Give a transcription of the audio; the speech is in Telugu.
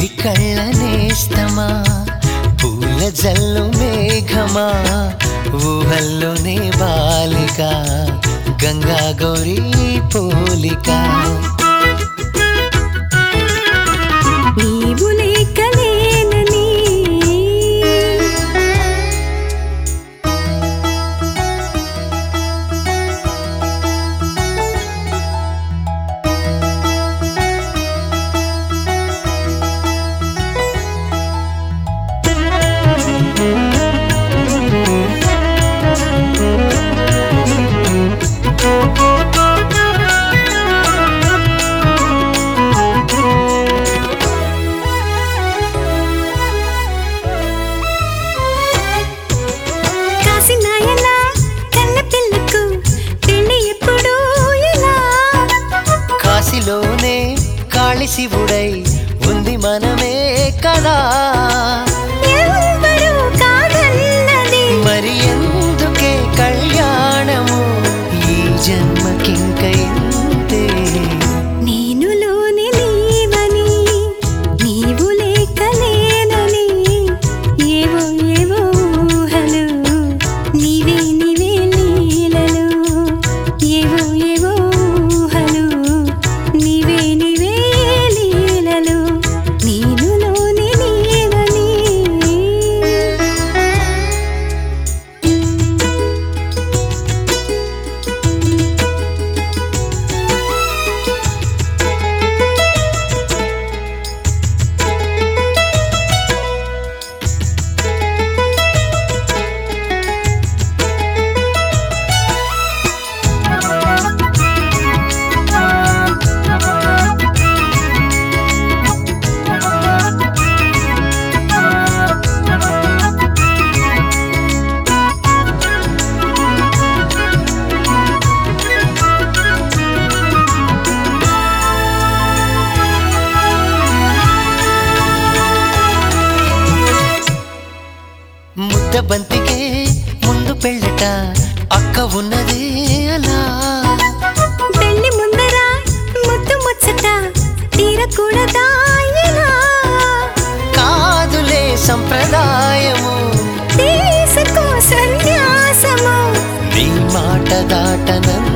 కళ్ళ నేస్తమా పూల జల్లు మేఘమా ఊహల్లోనే బాలిక గంగా గౌరీ పోలిక నీవు లేకలేనని కాసినాయనా కన్న పిల్లకు పెళ్లి ఎప్పుడు ఇలా కాశీలోనే కాళి శివుడై ఉంది మనమే కదా ఎవ్వరూ కాదన్నది మరి ఎందుకే కళ్యాణము ఈ జన్మకింక ఇంతే నేనులోని నీవని నీవు లేకలేనని ఏవో ఏవో ఊహలు నీవే నీవే లీలలు ఏవో ఏవో ఊహలు నీవే నీవే లీలలు నేనులోని నీవని ముద్ద బంతికే ముందు పెళ్ళట అక్క ఉన్నదే అలా పెళ్లి ముందర ముద్దు ముచ్చట తీరకూడదా ఇలా కాదులే సంప్రదాయము తీసుకో సన్యాసము నీ మాట దాటనం